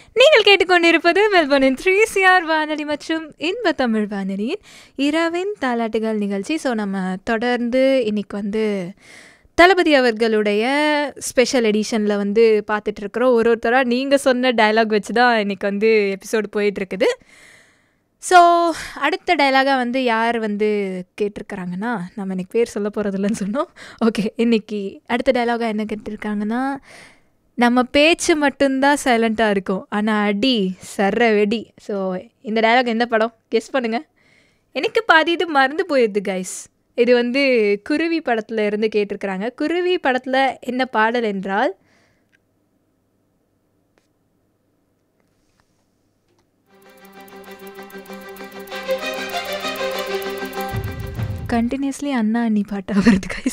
நீங்கள் கேட்டுக்கொண்டிருப்பது மெல்பர்னின் three CR வானொலி மற்றும் இன்ப தமிழ் வானொலியின் இரவின் தாலாட்டுகள் நிகழ்ச்சி ஸோ நம்ம தொடர்ந்து இன்னைக்கு வந்து தளபதி அவர்களுடைய ஸ்பெஷல் எடிஷனில் வந்து பார்த்துட்ருக்குறோம் ஒரு ஒருத்தராக நீங்கள் சொன்ன டயலாக் வச்சு தான் இன்றைக்கி வந்து எபிசோடு போயிட்டுருக்குது ஸோ அடுத்த டைலாகாக வந்து யார் வந்து கேட்டிருக்கிறாங்கன்னா நம்ம இன்னைக்கு பேர் சொல்ல போகிறதில்லன்னு சொன்னோம் ஓகே இன்னைக்கு அடுத்த டைலாகாக என்ன கேட்டிருக்காங்கன்னா நம்ம பேச்சு மட்டும்தான் சைலண்ட்டாக இருக்கும் ஆனால் அடி சர்ற வெடி ஸோ இந்த டயலாக் எந்த படம் கெஸ் பண்ணுங்கள் எனக்கு பாதி இது மறந்து போயிடுது கைஸ் இது வந்து குருவி படத்தில் இருந்து கேட்டிருக்கிறாங்க குருவி படத்தில் என்ன பாடல் என்றால் கண்டினியூஸ்லி அண்ணா அண்ணி பாட்டாக வருது கைஸ்